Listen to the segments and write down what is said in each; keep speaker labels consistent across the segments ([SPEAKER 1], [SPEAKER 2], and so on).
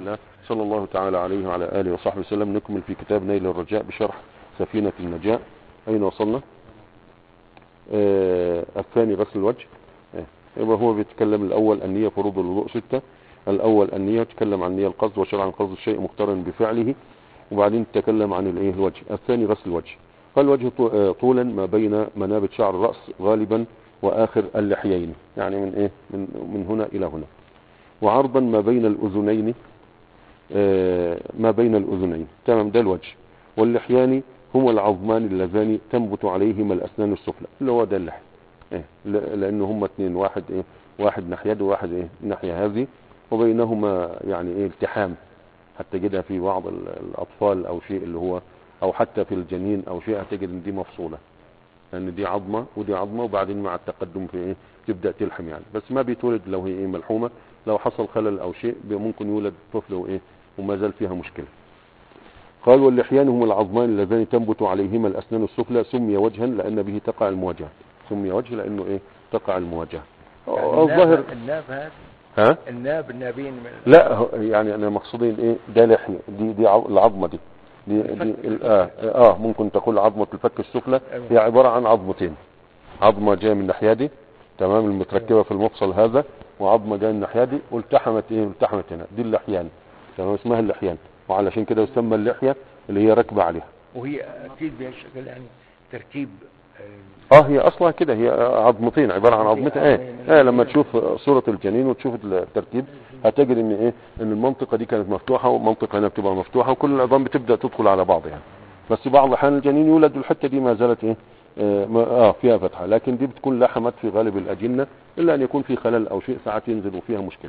[SPEAKER 1] الله صلى الله تعالى عليه وعلى آله وصحبه وسلم نكمل في كتاب نيل الرجاء بشرح سفينة النجاة أين وصلنا آه الثاني غسل الوجه آه. يبقى هو بيتكلم الأول النية فروض الوضوء ستة الأول النية يتكلم عن النية القصد وشرعا قصد الشيء مقترن بفعله وبعدين تكلم عن الايه الوجه الثاني غسل الوجه قال الوجه طو- آه، طولا ما بين منابت شعر الرأس غالبا وآخر اللحيين يعني من ايه من, من هنا إلى هنا وعرضا ما بين الأذنين آه، ما بين الأذنين تمام ده الوجه واللحيان هما العظمان اللذان تنبت عليهما الأسنان السفلى اللي هو ده اللحي إيه ل- لأن هما اتنين واحد ايه واحد ناحية ده وواحد ايه الناحية هذه وبينهما يعني ايه التحام حتى تجدها في بعض ال- الأطفال أو شيء اللي هو أو حتى في الجنين أو شيء هتجد ان دي مفصولة لأن دي عظمة ودي عظمة وبعدين مع التقدم في ايه تبدأ تلحم يعني بس ما بيتولد لو هي ايه ملحومة لو حصل خلل أو شيء بي- ممكن يولد طفل وايه وما زال فيها مشكلة قال واللحيان هم العظمان اللذان تنبت عليهما الأسنان السفلى سمي وجها لأن به تقع المواجهة سمي وجه لأنه ايه تقع المواجهة
[SPEAKER 2] يعني
[SPEAKER 1] الظاهر
[SPEAKER 2] الناب الناب هذا
[SPEAKER 1] ها
[SPEAKER 2] الناب النابين من
[SPEAKER 1] لا هو- يعني انا مقصودين ايه ده لحية دي دي عظ- العظمة دي دي, دي ال- اه اه ممكن تقول عظمة الفك السفلى
[SPEAKER 2] أيوة.
[SPEAKER 1] هي عبارة عن عظمتين عظمة جاية من الناحية دي تمام المتركبة في المفصل هذا وعظمة جاية من الناحية دي والتحمت ايه التحمت هنا دي اللحيان تمام اسمها اللحيان وعلشان كده يسمى اللحية اللي هي راكبة عليها
[SPEAKER 2] وهي اكيد بها شكل يعني تركيب آه،
[SPEAKER 1] اه هي اصلا كده هي عظمتين عبارة عن عظمتين ايه ايه لما تشوف صورة الجنين وتشوف التركيب هتجد ان ايه ان المنطقة دي كانت مفتوحة والمنطقة هنا بتبقى مفتوحة وكل العظام بتبدأ تدخل على بعض يعني بس بعض الاحيان الجنين يولد والحتة دي ما زالت ايه اه, ما- آه فيها فتحة لكن دي بتكون لحمت في غالب الاجنة الا ان يكون في خلل او شيء ساعات ينزل وفيها مشكلة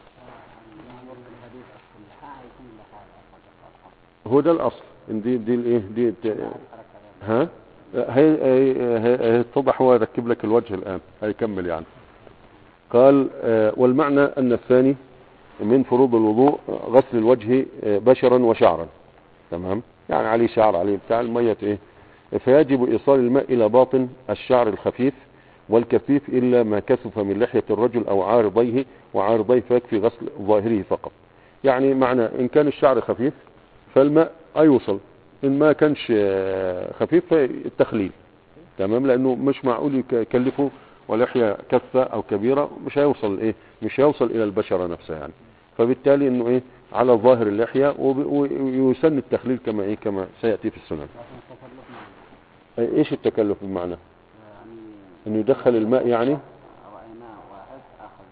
[SPEAKER 1] هو ده الاصل إن دي دي الايه دي ت- ها هي هي- هي- هيتضح هو يركب لك الوجه الان هيكمل يعني قال آه، والمعنى ان الثاني من فروض الوضوء آه، غسل الوجه آه، بشرا وشعرا تمام يعني عليه شعر عليه بتاع المية ايه فيجب ايصال الماء الى باطن الشعر الخفيف والكثيف الا ما كثف من لحية الرجل او عارضيه وعارضيه فيكفي غسل ظاهره فقط يعني معنى ان كان الشعر خفيف فالماء هيوصل ان ما كانش آه، خفيف فالتخليل تمام لانه مش معقول يك- يكلفه ولحية كثة او كبيرة مش هيوصل ايه مش هيوصل الى البشرة نفسها يعني فبالتالي انه ايه على ظاهر اللحية وب- ويسن التخليل كما ايه كما سيأتي في السنن أي- ايش التكلف بمعنى انه يدخل الماء يعني
[SPEAKER 3] رأينا واحد أخذ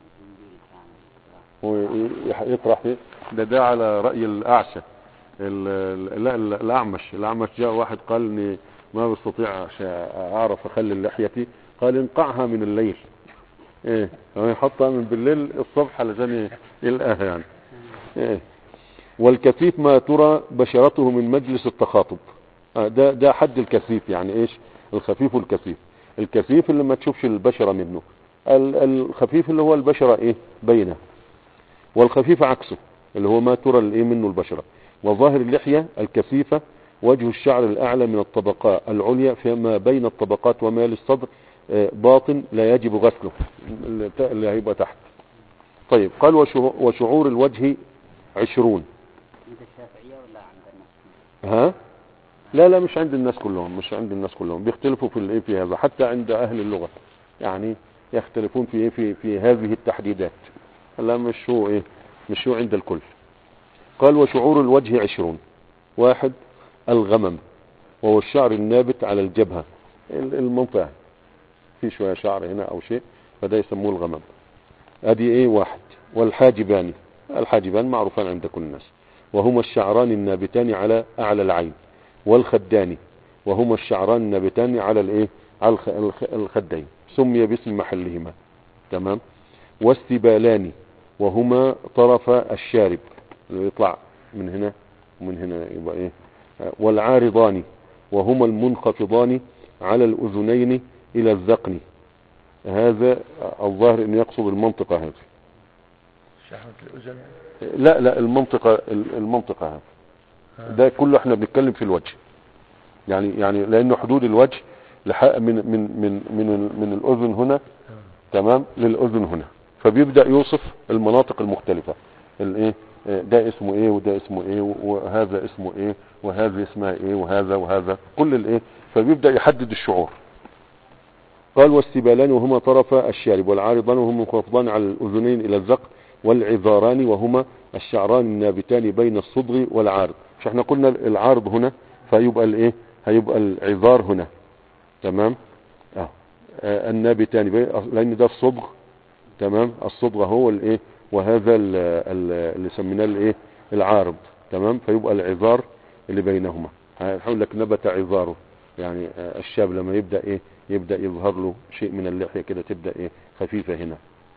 [SPEAKER 3] زنبيل كان
[SPEAKER 1] ويطرح فيه ده ده على رأي الأعشى ال- ال- لا ال- الأعمش الأعمش جاء واحد قال إني ما بستطيع عشان أعرف أخلي لحيتي قال انقعها من الليل إيه يعني يحطها من بالليل الصبح علشان يلقاها يعني إيه والكثيف ما ترى بشرته من مجلس التخاطب آه، ده ده حد الكثيف يعني ايش الخفيف والكثيف الكثيف اللي ما تشوفش البشرة منه ال- الخفيف اللي هو البشرة ايه بينه والخفيف عكسه اللي هو ما ترى الايه منه البشرة وظاهر اللحية الكثيفة وجه الشعر الأعلى من الطبقة العليا فيما بين الطبقات وما للصدر آه، باطن لا يجب غسله اللي ت- اللي هيبقى تحت طيب قال وشعو- وشعور الوجه عشرون
[SPEAKER 3] عند الشافعية ولا عند الناس
[SPEAKER 1] ها لا لا مش عند الناس كلهم مش عند الناس كلهم بيختلفوا في الايه في هذا حتى عند اهل اللغة يعني يختلفون في ايه في في هذه التحديدات لا مش هو ايه مش هو عند الكل قال وشعور الوجه عشرون واحد الغمم وهو الشعر النابت على الجبهة ال- المنطقة في شوية شعر هنا او شيء فده يسموه الغمم ادي ايه واحد والحاجبان الحاجبان معروفان عند كل الناس وهما الشعران النابتان على اعلى العين والخدان وهما الشعران النابتان على الايه على الخ- الخ- الخدين سمي باسم محلهما تمام واستبالان وهما طرف الشارب اللي يطلع من هنا ومن هنا يبقى ايه آه، والعارضان وهما المنخفضان على الاذنين الى الذقن هذا الظاهر انه يقصد المنطقة هذه
[SPEAKER 2] شحمة الأذن
[SPEAKER 1] لا لا المنطقة المنطقة هذه
[SPEAKER 2] آه.
[SPEAKER 1] ده كله احنا بنتكلم في الوجه يعني يعني لانه حدود الوجه لحق من من من من ال- من الاذن هنا
[SPEAKER 2] آه.
[SPEAKER 1] تمام للاذن هنا فبيبدا يوصف المناطق المختلفه الايه آه، ده اسمه ايه وده اسمه ايه وهذا اسمه ايه وهذا اسمها ايه وهذا وهذا كل الايه فبيبدأ يحدد الشعور قال والسبالان وهما طرف الشارب والعارضان وهما منخفضان على الأذنين إلى الزق والعذاران وهما الشعران النابتان بين الصدغ والعارض مش احنا قلنا العارض هنا فيبقى الايه هيبقى العذار هنا تمام اه آه، النابتان بين- لان ده الصدغ تمام الصدغ هو الايه وهذا ال- ال- اللي سميناه الايه العارض تمام فيبقى العذار اللي بينهما هقول لك نبت عذاره يعني آه، الشاب لما يبدا ايه يبدا يظهر له شيء من اللحيه كده تبدا ايه خفيفه هنا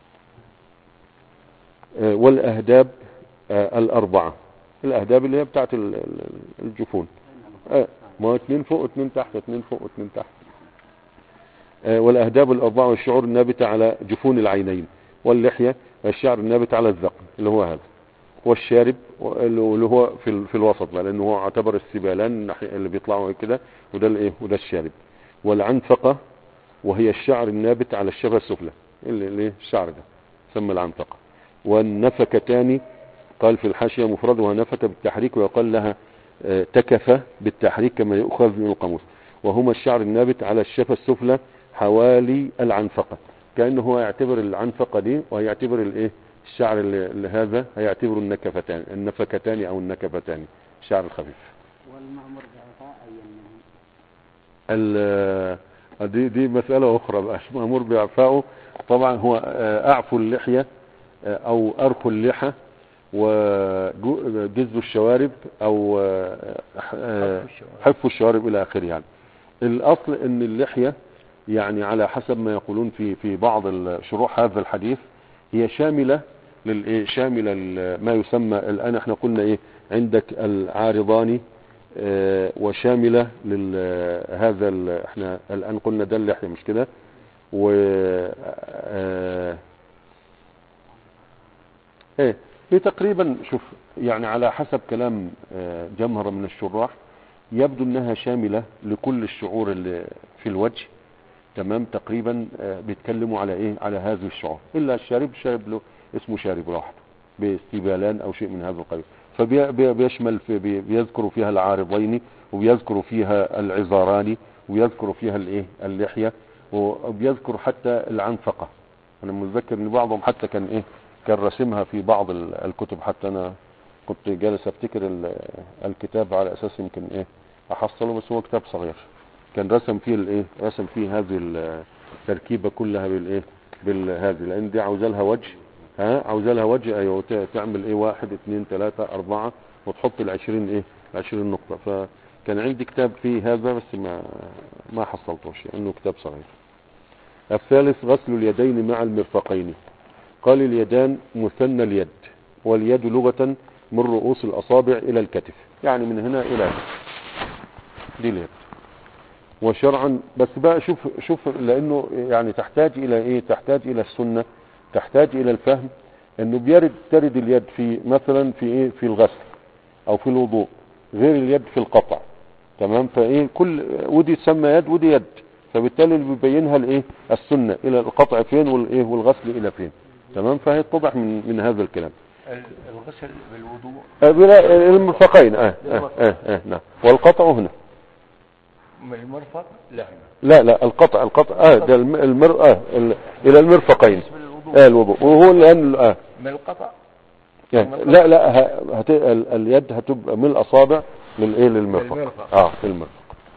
[SPEAKER 1] آه، والاهداب آه، الاربعه الاهداب اللي هي بتاعت ال- ال- الجفون آه، ما هو اتنين فوق اتنين تحت اتنين فوق اتنين تحت آه، والأهداب الأربعة والشعور النابتة على جفون العينين واللحية والشعر النابت على الذقن اللي هو هذا والشارب اللي هو في ال- في الوسط بقى لأنه هو اعتبر السبالان الناحية اللي بيطلعوا كده وده الايه وده الشارب والعنفقة وهي الشعر النابت على الشفة السفلى اللي اللي الشعر ده سمى العنفقة والنفكتان قال في الحاشية مفردها نفت بالتحريك ويقال لها آه، تكفة بالتحريك كما يؤخذ من القاموس وهما الشعر النابت على الشفة السفلى حوالي العنفقة كأنه هو يعتبر العنفقة دي ويعتبر الايه الشعر اللي اللي هذا هيعتبر النكفتان النفكتان او النكفتان الشعر الخفيف
[SPEAKER 3] والمأمور بعفاء أي منهم
[SPEAKER 1] ال- دي دي مسألة أخرى بقى مأمور بإعفائه طبعا هو آه، أعفو اللحية آه، أو أرخو اللحى وجذب الشوارب أو آه، آه، حف الشوارب إلى آخره يعني الأصل أن اللحية يعني على حسب ما يقولون في في بعض شروح هذا الحديث هي شاملة للإيه شاملة ل- ما يسمى الآن احنا قلنا إيه عندك العارضان آه، وشاملة لهذا احنا الآن قلنا ده اللحية مش كده و آه، ايه هي تقريبا شوف يعني على حسب كلام آه، جمهرة من الشراح يبدو انها شاملة لكل الشعور اللي في الوجه تمام تقريبا آه، بيتكلموا على ايه على هذه الشعور الا الشارب شارب له اسمه شارب لوحده باستبالان او شيء من هذا القبيل فبيشمل في بي- بيذكروا فيها العارضين وبيذكروا فيها العذاران ويذكروا فيها الايه اللحيه وبيذكر حتى العنفقه انا متذكر ان بعضهم حتى كان ايه كان راسمها في بعض ال- الكتب حتى انا كنت جالس افتكر ال- الكتاب على اساس يمكن ايه احصله بس هو كتاب صغير كان رسم فيه الايه رسم فيه هذه التركيبه كلها بالايه بالهذه لان دي عاوزه لها وجه ها عاوزه لها وجه ايوه وت- تعمل ايه واحد اثنين ثلاثة اربعة وتحط العشرين ايه العشرين نقطة فكان عندي كتاب فيه هذا بس ما ما حصلتوش لانه كتاب صغير الثالث غسل اليدين مع المرفقين قال اليدان مثنى اليد واليد لغة من رؤوس الأصابع إلى الكتف يعني من هنا إلى هنا دي اليد وشرعا بس بقى شوف شوف لأنه يعني تحتاج إلى إيه تحتاج إلى السنة تحتاج إلى الفهم أنه بيرد ترد اليد في مثلا في إيه في الغسل أو في الوضوء غير اليد في القطع تمام فإيه كل ودي تسمى يد ودي يد فبالتالي اللي بيبينها الايه السنة الى القطع فين والايه والغسل الى فين تمام فهي اتضح من من هذا الكلام
[SPEAKER 2] ال- الغسل بالوضوء
[SPEAKER 1] آه، بلا- المرفقين اه اه اه, آه نعم والقطع هنا
[SPEAKER 2] من المرفق لا
[SPEAKER 1] لا لا القطع القطع اه ده الم- المر اه ال- الى المرفقين
[SPEAKER 2] بالنسبة للوضوء
[SPEAKER 1] اه الوضوء وهو الان اه
[SPEAKER 2] من القطع
[SPEAKER 1] يعني لا لا ه- هت... ال- اليد هتبقى من الاصابع للايه للمرفق
[SPEAKER 2] للمرفق.
[SPEAKER 1] اه في المرفق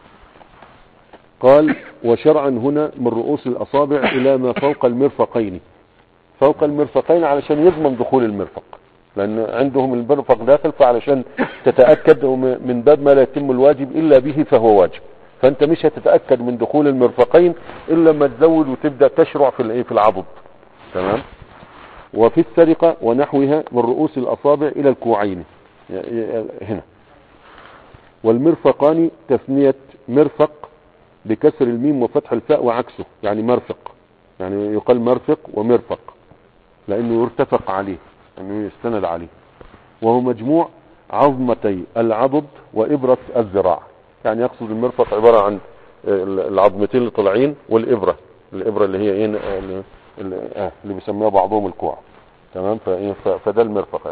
[SPEAKER 1] قال وشرعا هنا من رؤوس الاصابع الى ما فوق المرفقين فوق المرفقين علشان يضمن دخول المرفق لان عندهم المرفق داخل فعلشان تتاكد وم- من باب ما لا يتم الواجب الا به فهو واجب فانت مش هتتاكد من دخول المرفقين الا لما تزود وتبدا تشرع في الايه في العضد تمام وفي السرقة ونحوها من رؤوس الأصابع إلى الكوعين ي- ي- هنا والمرفقان تثنية مرفق بكسر الميم وفتح الفاء وعكسه يعني مرفق يعني يقال مرفق ومرفق لأنه يرتفق عليه يعني يستند عليه وهو مجموع عظمتي العضد وإبرة الذراع يعني يقصد المرفق عبارة عن العظمتين اللي طالعين والإبرة الإبرة اللي هي إيه اللي, اللي, آه اللي بيسميها بعضهم الكوع تمام فإيه ف- فده المرفق آه.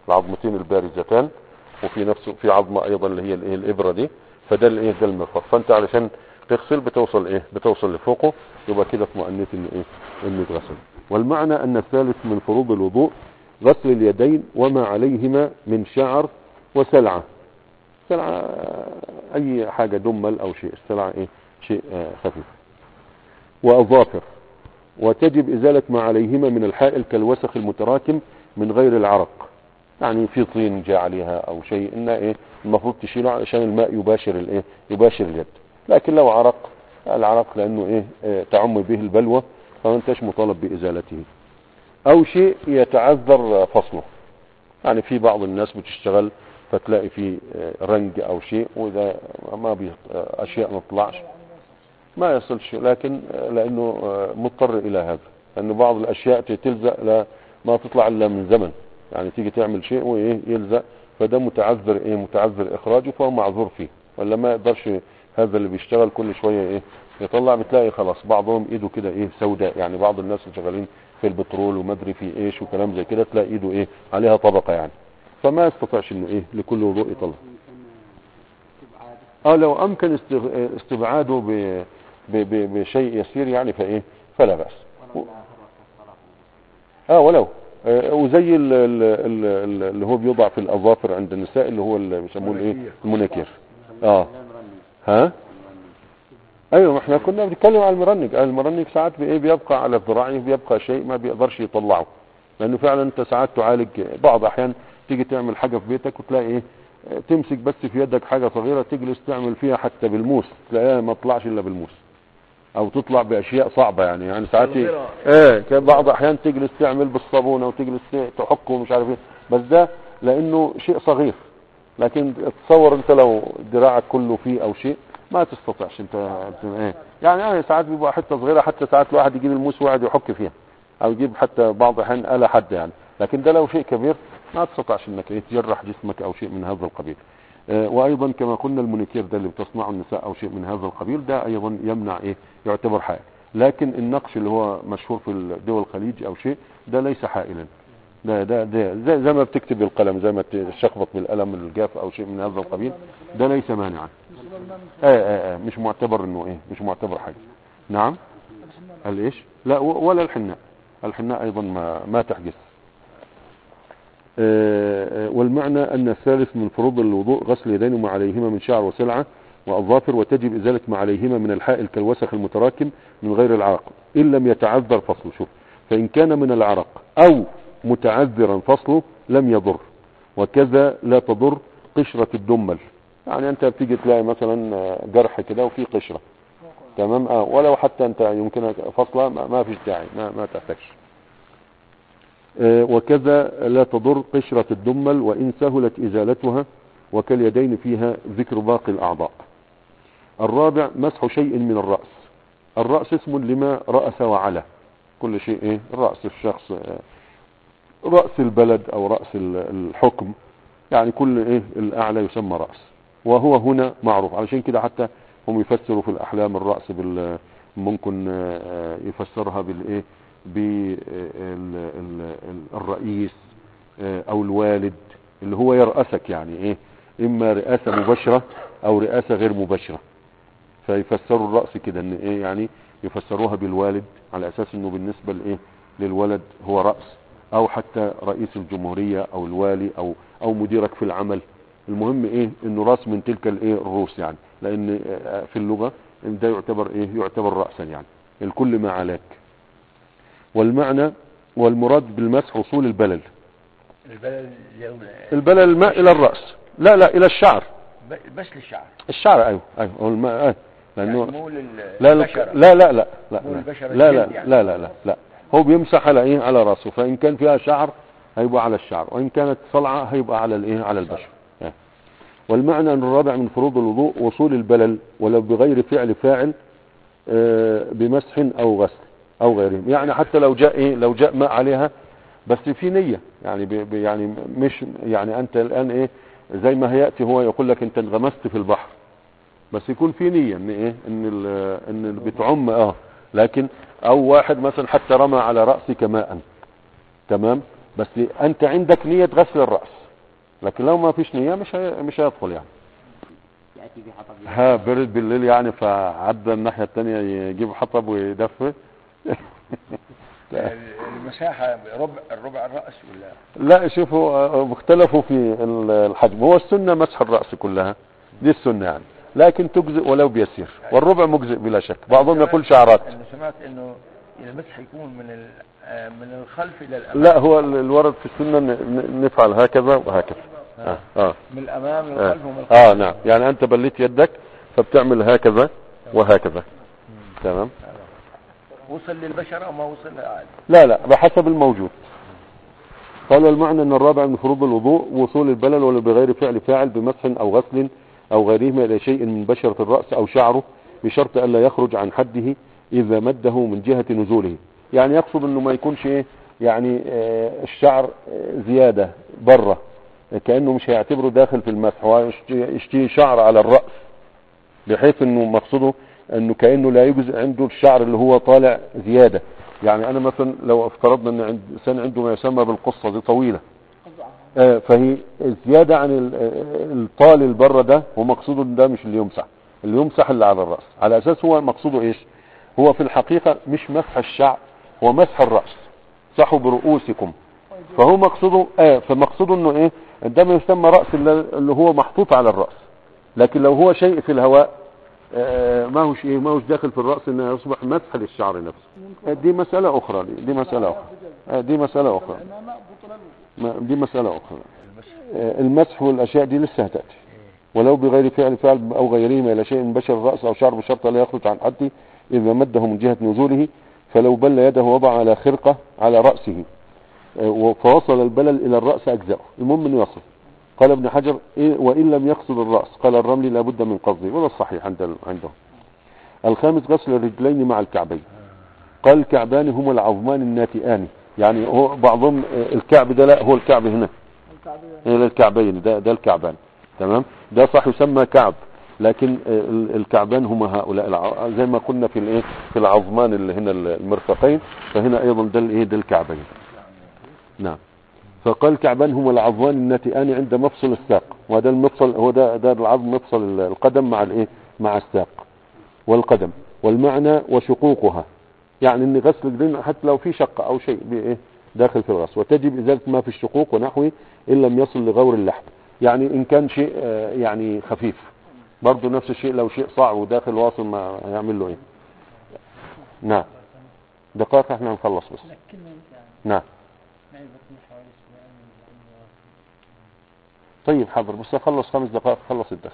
[SPEAKER 1] العظمتين البارزتان وفي نفسه في عظمة ايضا اللي هي الايه الابرة دي فده الايه ده المرفق فانت علشان تغسل بتوصل ايه بتوصل لفوقه يبقى كده اطمئنيت ان ايه انه اتغسل والمعنى ان الثالث من فروض الوضوء غسل اليدين وما عليهما من شعر وسلعة سلعة اي حاجة دمل او شيء السلعة ايه شيء آه، خفيف واظافر وتجب ازالة ما عليهما من الحائل كالوسخ المتراكم من غير العرق يعني في طين جاء عليها او شيء انه ايه المفروض تشيله عشان الماء يباشر الايه يباشر اليد لكن لو عرق العرق لانه ايه آه، تعم به البلوى فما انتش مطالب بازالته او شيء يتعذر فصله يعني في بعض الناس بتشتغل فتلاقي في آه، رنج او شيء واذا ما بي آه، اشياء ما تطلعش ما يصلش لكن آه، لانه آه، مضطر الى هذا لانه بعض الاشياء تلزق لا ما تطلع الا من زمن يعني تيجي تعمل شيء وايه يلزق فده متعذر ايه متعذر اخراجه فهو معذور فيه ولا ما يقدرش هذا اللي بيشتغل كل شويه ايه يطلع بتلاقي خلاص بعضهم ايده كده ايه سوداء يعني بعض الناس اللي شغالين في البترول ومدري في ايش وكلام زي كده تلاقي ايده ايه عليها طبقه يعني فما يستطيعش انه ايه لكل وضوء يطلع اه لو امكن استغ- استبعاده ب... ب... ب... بشيء يسير يعني فايه فلا باس و- اه ولو آه وزي ال... ال... ال... ال- اللي هو بيوضع في الاظافر عند النساء اللي هو اللي بيسموه الايه المناكير اه ها ايوه ما احنا كنا بنتكلم على المرنج المرنج ساعات بايه بيبقى على ذراعه بيبقى شيء ما بيقدرش يطلعه لانه فعلا انت ساعات تعالج بعض احيان تيجي تعمل حاجه في بيتك وتلاقي ايه اه، تمسك بس في يدك حاجه صغيره تجلس تعمل فيها حتى بالموس تلاقيها ما تطلعش الا بالموس او تطلع باشياء صعبه يعني يعني ساعات
[SPEAKER 2] صغيرة.
[SPEAKER 1] ايه كان بعض احيان تجلس تعمل بالصابونه وتجلس تحك ومش عارف ايه بس ده لانه شيء صغير لكن تصور انت لو دراعك كله فيه او شيء ما تستطيعش انت انت ايه يعني اه ساعات بيبقى حته صغيره حتى ساعات الواحد يجيب الموس ويقعد يحك فيها او يجيب حتى بعض الاحيان آلة حد يعني لكن ده لو شيء كبير ما تستطيعش انك ايه تجرح جسمك او شيء من هذا القبيل آه، وايضا كما قلنا المونيكير ده اللي بتصنعه النساء او شيء من هذا القبيل ده ايضا يمنع ايه يعتبر حائل لكن النقش اللي هو مشهور في الدول الخليج او شيء ده ليس حائلا ده ده ده زي, زي ما بتكتب بالقلم زي ما تشخبط بالقلم الجاف او شيء من هذا القبيل ده ليس مانعا اه اه اه مش معتبر انه ايه مش معتبر حاجه نعم الايش لا و- ولا الحناء الحناء ايضا ما ما تحجز آه، آه، والمعنى ان الثالث من فروض الوضوء غسل يدين وما عليهما من شعر وسلعه واظافر وتجب ازاله ما عليهما من الحائل كالوسخ المتراكم من غير العرق ان لم يتعذر فصله شوف فان كان من العرق او متعذرا فصله لم يضر وكذا لا تضر قشرة الدمل يعني انت بتيجي تلاقي مثلا آه، جرح كده وفي قشرة تمام اه ولو حتى انت يمكنك فصلها ما ما فيش داعي ما, ما تحتاجش آه، وكذا لا تضر قشرة الدمل وإن سهلت إزالتها وكاليدين فيها ذكر باقي الأعضاء الرابع مسح شيء من الرأس الرأس اسم لما رأس وعلى كل شيء ايه رأس الشخص آه، رأس البلد أو رأس ال- الحكم يعني كل ايه الأعلى يسمى رأس وهو هنا معروف علشان كده حتى هم يفسروا في الأحلام الرأس بال ممكن آه، يفسرها بالايه بالرئيس او الوالد اللي هو يرأسك يعني ايه اما رئاسة مباشرة او رئاسة غير مباشرة فيفسروا الرأس كده ان ايه يعني يفسروها بالوالد على اساس انه بالنسبة لايه للولد هو رأس او حتى رئيس الجمهورية او الوالي او او مديرك في العمل المهم ايه انه راس من تلك الايه الروس يعني لان آه، في اللغة ده يعتبر ايه يعتبر رأسا يعني الكل ما عليك والمعنى والمراد بالمسح وصول البلل
[SPEAKER 2] البلد اليوم
[SPEAKER 1] البلل الماء الى الرأس لا لا الى الشعر
[SPEAKER 2] ب- بس للشعر
[SPEAKER 1] الشعر ايوه ايوه هو الماء ايوه لانه
[SPEAKER 2] يعني مو لل-
[SPEAKER 1] لا لا
[SPEAKER 2] للبشرة.
[SPEAKER 1] لا لا لا لا
[SPEAKER 2] مو البشرة
[SPEAKER 1] لا لا
[SPEAKER 2] الجلد يعني.
[SPEAKER 1] لا لا لا لا هو بيمسح على ايه على راسه فان كان فيها شعر هيبقى على الشعر وان كانت صلعة هيبقى على الايه على البشر إيه. والمعنى ان الرابع من فروض الوضوء وصول البلل ولو بغير فعل فاعل آه، بمسح او غسل او غيره يعني حتى لو جاء ايه لو جاء ماء عليها بس في نية يعني بي بي- يعني مش يعني انت الان ايه زي ما هياتي هو يقول لك انت انغمست في البحر بس يكون في نية ان ايه ان ال- ان ال- بتعم اه لكن او واحد مثلا حتى رمى على رأسك ماء تمام بس انت عندك نية غسل الرأس لكن لو ما فيش نية مش هي... مش هيدخل يعني
[SPEAKER 3] يأتي بحطب
[SPEAKER 1] ها برد بالليل يعني فعدى الناحية التانية يجيب حطب ويدفي
[SPEAKER 2] المساحة ربع الربع الرأس ولا
[SPEAKER 1] لا شوفوا آه، اختلفوا في ال- الحجم هو السنة مسح الرأس كلها دي السنة يعني لكن تجزئ ولو بيسير والربع مجزئ بلا شك بعضهم يقول شعرات
[SPEAKER 2] أنا سمعت إنه المسح يكون من ال- آه، من الخلف إلى الأمام
[SPEAKER 1] لا هو ال- الورد في السنة ن- ن- نفعل هكذا وهكذا آه. آه.
[SPEAKER 2] من الأمام
[SPEAKER 1] آه.
[SPEAKER 2] للخلف ومن الخلف
[SPEAKER 1] اه نعم يعني انت بليت يدك فبتعمل هكذا وهكذا تمام
[SPEAKER 2] وصل للبشرة أو ما وصل عادي
[SPEAKER 1] لا لا بحسب الموجود قال المعنى ان الرابع من فروض الوضوء وصول البلل ولو بغير فعل فاعل بمسح او غسل او غيرهما الى شيء من بشرة الرأس او شعره بشرط الا يخرج عن حده اذا مده من جهة نزوله يعني يقصد انه ما يكونش ايه يعني آه، الشعر آه، زيادة بره كأنه مش هيعتبره داخل في المسح هو يشتي- يشتي شعر على الرأس بحيث انه مقصده انه كأنه لا يجزء عنده الشعر اللي هو طالع زيادة يعني انا مثلا لو افترضنا ان عند انسان عنده ما يسمى بالقصة دي طويلة آه، فهي زيادة عن ال- آه، الطال البره ده هو مقصوده إن ده مش اللي يمسح اللي يمسح اللي على الرأس على اساس هو مقصوده ايش هو في الحقيقة مش مسح الشعر هو مسح الرأس صحوا برؤوسكم فهو مقصوده اه فمقصوده انه ايه ده ما يسمى رأس اللي اللي هو محطوط على الرأس لكن لو هو شيء في الهواء آه، ما هوش ايه ما هوش داخل في الرأس انه يصبح مسح للشعر نفسه آه، دي مسألة اخرى دي, دي مسألة اخرى آه، دي مسألة اخرى ما- دي مسألة اخرى آه، المسح والاشياء دي لسه هتأتي ولو بغير فعل فعل او غيرهما الى شيء من بشر الرأس او شعر بشرط لا يخرج عن حده اذا مده من جهة نزوله فلو بل يده وضع على خرقة على رأسه آه، فوصل البلل الى الرأس اجزاؤه المهم انه يصل قال ابن حجر إيه وان لم يقصد الرأس قال الرملي لابد من قصده وده الصحيح عند عندهم الخامس غسل الرجلين مع الكعبين قال الكعبان هما العظمان الناتئان يعني هو بعضهم آه، الكعب ده لا هو الكعب هنا الى الكعبين ده ده الكعبان تمام ده صح يسمى كعب لكن آه، ال- الكعبان هما هؤلاء الع- زي ما قلنا في الايه في العظمان اللي هنا المرفقين فهنا ايضا ده الايه ده الكعبين نعم فقال الكعبان هما العظمان الناتئان عند مفصل الساق وهذا المفصل هو ده ده العظم مفصل القدم مع الايه مع الساق والقدم والمعنى وشقوقها يعني ان غسل الرجلين حتى لو في شقة او شيء بايه داخل في الغسل وتجب ازالة ما في الشقوق ونحوه ان لم يصل لغور اللحم يعني ان كان شيء آه، يعني خفيف برضه نفس الشيء لو شيء صعب وداخل واصل ما هيعمل له ايه نعم دقائق احنا نخلص بس نعم طيب حاضر بس اخلص خمس دقائق خلص الدرس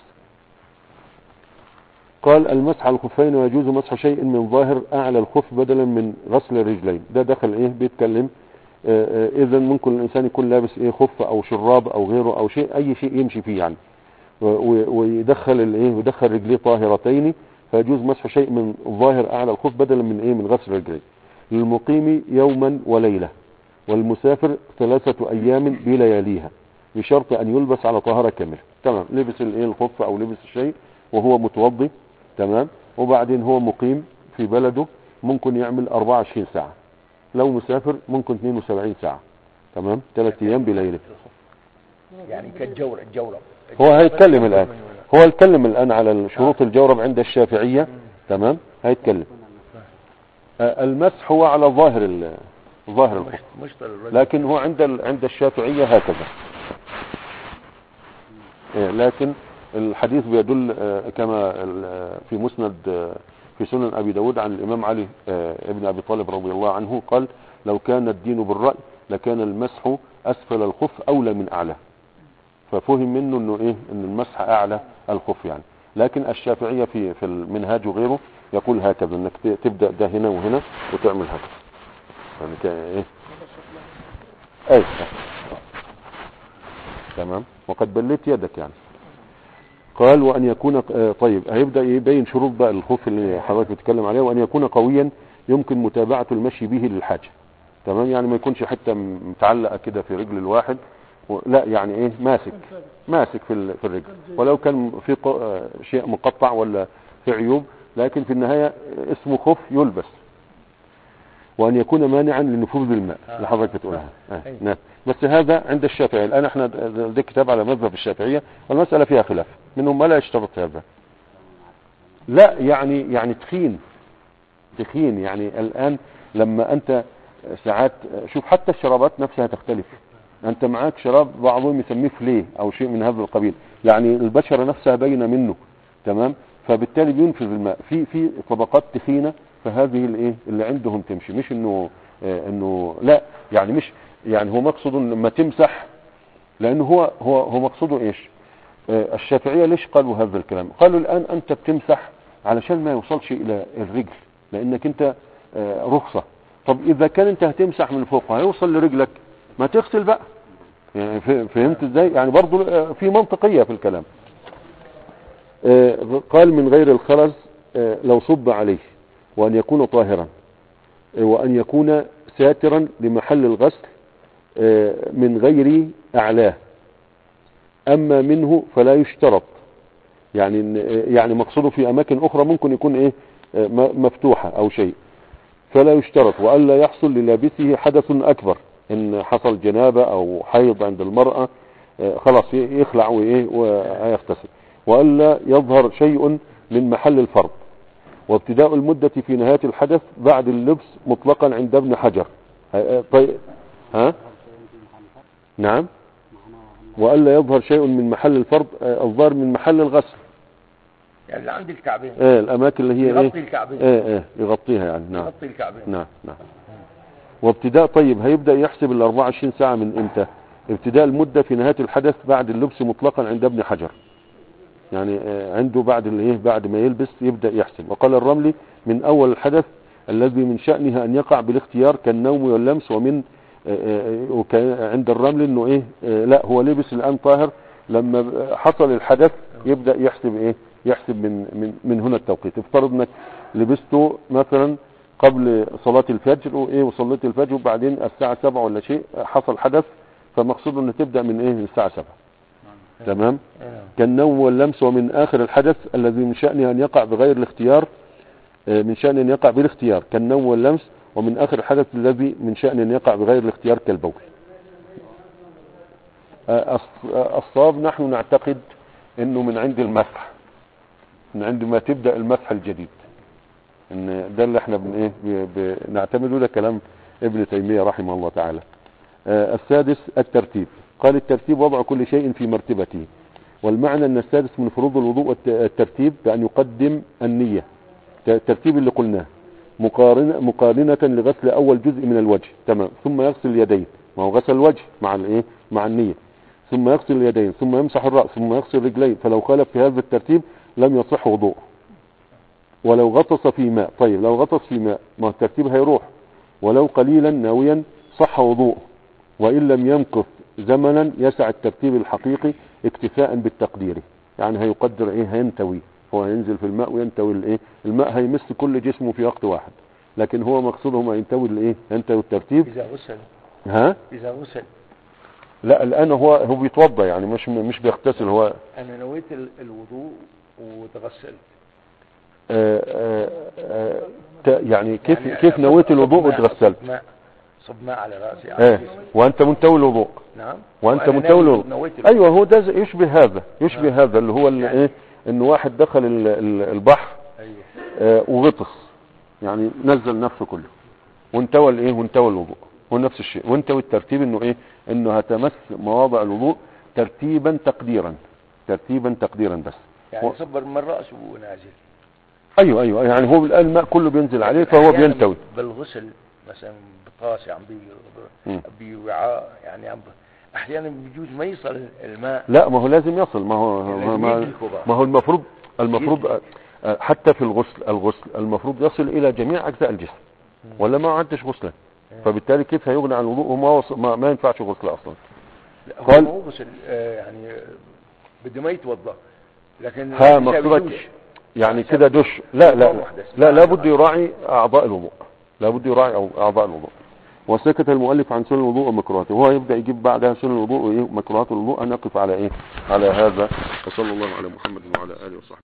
[SPEAKER 1] قال المسح على الخفين ويجوز مسح شيء من ظاهر اعلى الخف بدلا من غسل الرجلين ده دخل ايه بيتكلم اذا ممكن الانسان يكون لابس ايه خف او شراب او غيره او شيء اي شيء يمشي فيه يعني و- و- ويدخل الايه ويدخل رجليه طاهرتين فيجوز مسح شيء من ظاهر اعلى الخف بدلا من ايه من غسل الرجلين للمقيم يوما وليله والمسافر ثلاثة ايام بلياليها بشرط ان يلبس على طهارة كاملة تمام لبس الايه الخف او لبس الشيء وهو متوضي تمام وبعدين هو مقيم في بلده ممكن يعمل 24 ساعة لو مسافر ممكن 72 ساعة تمام ثلاث ايام بليلة
[SPEAKER 2] يعني كالجورة الجورة
[SPEAKER 1] هو هيتكلم الان هو هيتكلم الان على شروط الجورب عند الشافعية تمام هيتكلم آه، المسح هو على ظاهر ال- ظاهر الخف
[SPEAKER 2] مش مشطر الرجل
[SPEAKER 1] لكن هو عند ال- عند الشافعية هكذا إيه، لكن الحديث بيدل آه، كما ال- آه، في مسند آه، في سنن أبي داود عن الإمام علي آه، ابن أبي طالب رضي الله عنه قال لو كان الدين بالرأي لكان المسح أسفل الخف أولى من أعلى ففهم منه انه ايه ان المسح اعلى الخف يعني لكن الشافعية في في المنهاج وغيره يقول هكذا انك ت- تبدأ ده هنا وهنا وتعمل هكذا يعني ك- ايه اي تمام وقد بليت يدك يعني قال وان يكون آه، طيب هيبدا يبين شروط بقى الخوف اللي حضرتك بتتكلم عليه وان يكون قويا يمكن متابعه المشي به للحاجه تمام يعني ما يكونش حته متعلقه كده في رجل الواحد و- لا يعني ايه ماسك ماسك في ال- في الرجل ولو كان في ق- آه، شيء مقطع ولا في عيوب لكن في النهايه اسمه خف يلبس وان يكون مانعا لنفوذ الماء
[SPEAKER 2] آه.
[SPEAKER 1] اللي حضرتك بتقولها آه.
[SPEAKER 2] أيوة.
[SPEAKER 1] نعم بس هذا عند الشافعي الان احنا ده كتاب على مذهب الشافعيه والمساله فيها خلاف منهم ما لا يشترط هذا لا يعني يعني تخين تخين يعني الان لما انت ساعات شوف حتى الشرابات نفسها تختلف انت معاك شراب بعضهم يسميه فليه او شيء من هذا القبيل يعني البشره نفسها باينه منه تمام فبالتالي بينفذ الماء في في طبقات تخينه فهذه الايه اللي عندهم تمشي مش انه آه انه لا يعني مش يعني هو مقصده إن لما تمسح لانه هو هو هو مقصده ايش آه الشافعيه ليش قالوا هذا الكلام قالوا الان انت بتمسح علشان ما يوصلش الى الرجل لانك انت آه رخصه طب اذا كان انت هتمسح من فوق هيوصل لرجلك ما تغسل بقى يعني ف- فهمت ازاي يعني برضو آه، في منطقيه في الكلام آه، قال من غير الخرز آه، لو صب عليه وأن يكون طاهرا آه، وأن يكون ساترا لمحل الغسل آه، من غير أعلاه أما منه فلا يشترط يعني إن- آه، يعني مقصوده في أماكن أخرى ممكن يكون إيه آه، م- مفتوحة أو شيء فلا يشترط وألا يحصل للابسه حدث أكبر إن حصل جنابة أو حيض عند المرأة آه، خلاص ي- يخلع وإيه ويغتسل وألا يظهر شيء من محل الفرض وابتداء المدة في نهاية الحدث بعد اللبس مطلقا عند ابن حجر ها- طيب ها نعم وألا يظهر شيء من محل الفرض آه، الظاهر من محل الغسل
[SPEAKER 2] يعني اللي عند الكعبين
[SPEAKER 1] آه الأماكن اللي هي
[SPEAKER 2] يغطي
[SPEAKER 1] إيه
[SPEAKER 2] الكعبين
[SPEAKER 1] آه آه يغطيها يعني نعم
[SPEAKER 2] يغطي الكعبين
[SPEAKER 1] نعم نعم وابتداء طيب هيبدأ يحسب ال 24 ساعة من امتى ابتداء المدة في نهاية الحدث بعد اللبس مطلقا عند ابن حجر يعني آه، عنده بعد الايه بعد ما يلبس يبدأ يحسب وقال الرملي من اول الحدث الذي من شأنها ان يقع بالاختيار كالنوم واللمس ومن آه، آه، وكان عند الرمل انه ايه آه، لا هو لبس الان طاهر لما حصل الحدث يبدأ يحسب ايه يحسب من من من هنا التوقيت افترض انك لبسته مثلا قبل صلاة الفجر وايه وصليت الفجر وبعدين الساعة 7 ولا شيء حصل حدث فمقصود ان تبدأ من ايه من الساعة 7 تمام
[SPEAKER 2] آه.
[SPEAKER 1] كالنوم واللمس ومن آخر الحدث الذي من شأنه أن يقع بغير الاختيار آه، من شأنه أن يقع بالاختيار كالنوم واللمس ومن آخر الحدث الذي من شأنه أن يقع بغير الاختيار كالبول آه، الص- آه، الصواب نحن نعتقد أنه من عند المسح من عند ما تبدأ المسح الجديد ان ده اللي احنا بن ايه ب- بنعتمده ده كلام ابن تيمية رحمه الله تعالى آه، السادس الترتيب قال الترتيب وضع كل شيء في مرتبته والمعنى ان السادس من فروض الوضوء الت- الترتيب بان يقدم النية ت- الترتيب اللي قلناه مقارنة, مقارنة لغسل اول جزء من الوجه تمام ثم يغسل اليدين ما هو غسل الوجه مع الايه مع النية ثم يغسل اليدين ثم يمسح الرأس ثم يغسل الرجلين فلو خالف في هذا الترتيب لم يصح وضوء ولو غطس في ماء طيب لو غطس في ماء ما الترتيب هيروح ولو قليلا ناويا صح وضوء وإن لم يمكث زمنا يسع الترتيب الحقيقي اكتفاء بالتقدير يعني هيقدر ايه هينتوي هو هينزل في الماء وينتوي الايه الماء هيمس كل جسمه في وقت واحد لكن هو مقصوده ما ينتوي الايه ينتوي الترتيب
[SPEAKER 2] إذا غسل
[SPEAKER 1] ها
[SPEAKER 2] إذا غسل
[SPEAKER 1] لا الان هو هو بيتوضا يعني مش مش بيغتسل هو
[SPEAKER 2] أنا نويت ال- الوضوء وتغسلت
[SPEAKER 1] آه آه آه ت- يعني كيف
[SPEAKER 2] يعني
[SPEAKER 1] كيف
[SPEAKER 2] صب-
[SPEAKER 1] نويت الوضوء
[SPEAKER 2] صب ماء-
[SPEAKER 1] وتغسلت
[SPEAKER 2] صب ماء صب ماء على رأسي على
[SPEAKER 1] ايه
[SPEAKER 2] جسمي.
[SPEAKER 1] وانت منتوي الوضوء
[SPEAKER 2] نعم
[SPEAKER 1] وانت
[SPEAKER 2] وأنا
[SPEAKER 1] منتوي
[SPEAKER 2] ناوي-
[SPEAKER 1] الوضوء
[SPEAKER 2] نويت الوضوء.
[SPEAKER 1] ايوه هو ده زي- يشبه هذا يشبه
[SPEAKER 2] آه.
[SPEAKER 1] هذا اللي هو اللي
[SPEAKER 2] يعني-
[SPEAKER 1] ايه ان واحد دخل ال- ال- البحر
[SPEAKER 2] أيوه
[SPEAKER 1] آه وغطس يعني نزل نفسه كله وانتوى الايه وانتوى الوضوء هو نفس الشيء وانتوى الترتيب انه ايه انه هتمس مواضع الوضوء ترتيبا تقديرا ترتيبا تقديرا بس
[SPEAKER 2] يعني
[SPEAKER 1] و-
[SPEAKER 2] صبر من رأسه ونازل
[SPEAKER 1] ايوه ايوه يعني هو الان الماء كله بينزل عليه فهو
[SPEAKER 2] أحياناً
[SPEAKER 1] بينتوي
[SPEAKER 2] بالغسل مثلا بطاسة عم
[SPEAKER 1] مم.
[SPEAKER 2] بي بوعاء يعني عم ب- احيانا بيجوز ما يصل الماء
[SPEAKER 1] لا ما هو لازم يصل ما هو
[SPEAKER 2] لازم
[SPEAKER 1] ما, ما,
[SPEAKER 2] يدركه بقى.
[SPEAKER 1] ما هو المفروض المفروض آه، آه، حتى في الغسل الغسل المفروض يصل الى جميع اجزاء الجسم ولا ما عدش غسلا فبالتالي كيف هيغني عن الوضوء وما وص... ما, ما ينفعش غسل اصلا
[SPEAKER 2] لا، هو
[SPEAKER 1] قال-
[SPEAKER 2] ما هو غسل آه، يعني آه، بده ما يتوضا لكن
[SPEAKER 1] ها
[SPEAKER 2] إذا
[SPEAKER 1] مقصودك
[SPEAKER 2] بيجوز
[SPEAKER 1] يعني كده دش لا لا
[SPEAKER 2] يوم واحدة.
[SPEAKER 1] لا لابد يراعي اعضاء الوضوء لابد يراعي أو- اعضاء الوضوء وسكت المؤلف عن سنن الوضوء ومكروهاته وهو يبدا يجيب بعدها سنن الوضوء وايه مكروهات الوضوء ان نقف على ايه على هذا وصلى الله على محمد وعلى اله وصحبه